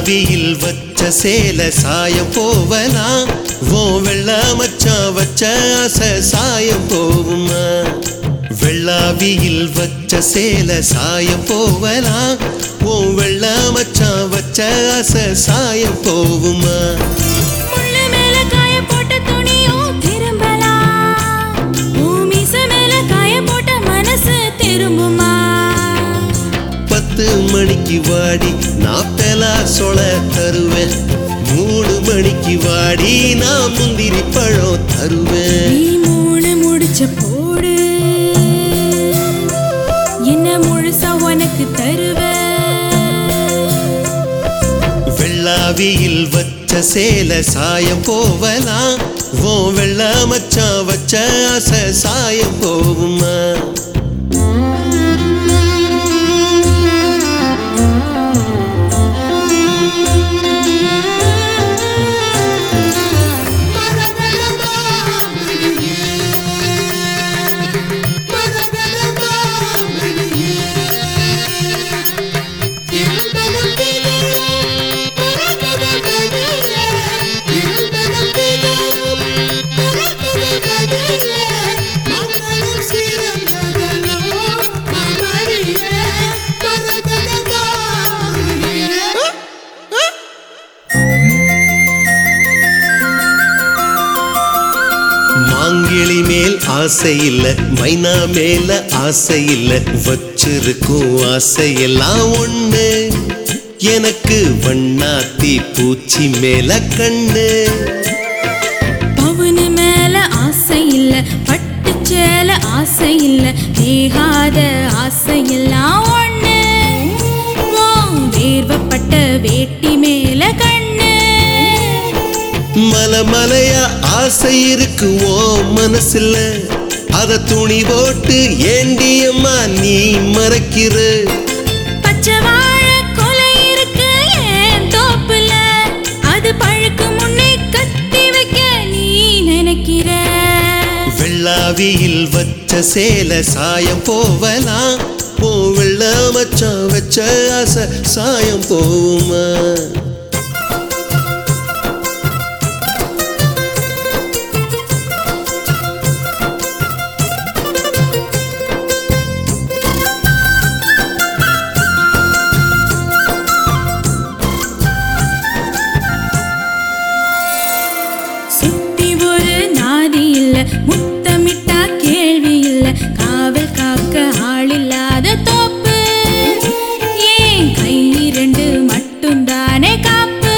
வெள்ளாவியில் வச்ச சேல சாயம் போவலாம் ஓ வெள்ளா மச்சான் வச்ச ஆசை சாயம் போகுமா வெள்ளாவியில் வச்ச சேல சாயம் போவலாம் ஓ வெள்ளா மச்சான் வச்ச ஆசை சாயம் போகுமா முள்ளு மேல காய போட்ட துணியும் திரும்பலாம் உன் மீச மேல காய போட்ட மனசு திரும்புமா பத்து மணிக்கு வாடி நாப்பலா சொல தருவேன் மூணு மணிக்கு வாடி நான் முந்திரி பழம் தருவேன் நீ மூணு முடிச்ச போடு என்ன முழுசா உனக்கு தருவேன் வெள்ளாவியில் வச்ச சேல சாயம் போவலாம் ஓ வெள்ளா மச்சான் வச்ச ஆசை சாயம் போகுமா மாங்கிளி மேல் ஆசை இல்ல மைனா மேல ஆசை இல்ல வச்சிருக்கும் ஆசையெல்லாம் ஒண்ணு எனக்கு வண்ணாத்தி பூச்சி மேல கண்ணு பவுனு மேல ஆசை இல்ல பட்டு சேல ஆசை இல்ல வேகாத ஆசை எல்லாம் ஒண்ணு உன் வேர்வப்பட்ட வேட்டி மேல கண்ணு மல மலையா ஆசை இருக்கு ஓ மனசுல அத துணி போட்டு ஏண்டியம்மா நீ மறைக்கிற பச்சை வாழை கொலை இருக்கு என் தோப்புல அது பழுக்கு முன்னே கத்தி வைக்க நீ நினைக்கிற வெள்ளாவியில் வச்ச சேல சாயம் போவலாம் போ வெள்ள மச்சான் வச்ச ஆசை சாயம் போகுமா சுத்தி ஒரு நாதி இல்ல முத்தமிட்டா கேள்வி இல்ல காவல் காக்க ஆள் இல்லாத தோப்பு ஏன் கை ரெண்டு மட்டும்தானே காப்பு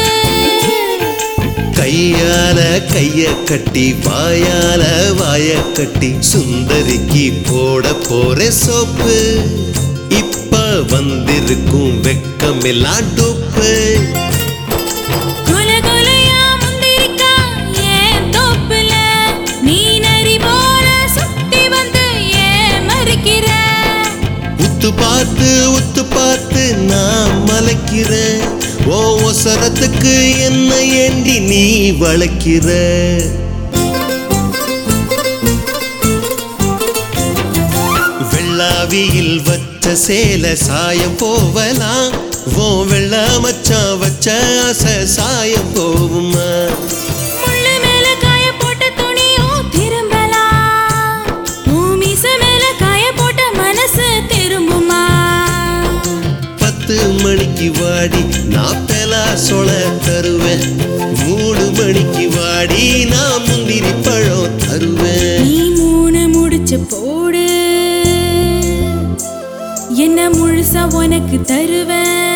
கையால கைய கட்டி வாயால வாய கட்டி சுந்தரிக்கு போட போற சோப்பு இப்ப வந்திருக்கும் வெக்கமெல்லாம் டூப்பு கொல கொலையா முந்திரிக்கா ஏன் தோப்புல நீ நரி போல சுத்தி வந்து ஏன் மறுக்கிற உத்து பார்த்து உத்து பார்த்து நான் மலைக்கிறேன் ஓ ஒசரத்துக்கு என்ன ஏண்டி நீ வளைக்கிற வெள்ளாவியில் வச்ச சேல சாயம் போவலாம் ஓ வெள்ளா மச்சான் வச்ச ஆசை சாயம் போகுமா முள்ளு மேல காய போட்ட துணியும் திரும்பலாம் உன் மீச மேல காய போட்ட மனசு திரும்புமா பத்து மணிக்கு வாடி நாப்பலா சொல தருவேன் மூணு மணிக்கு வாடி நான் முந்திரி பழம் தருவேன் நீ மூணு முடிச்சு போடு என்ன முழுசா உனக்கு தருவேன்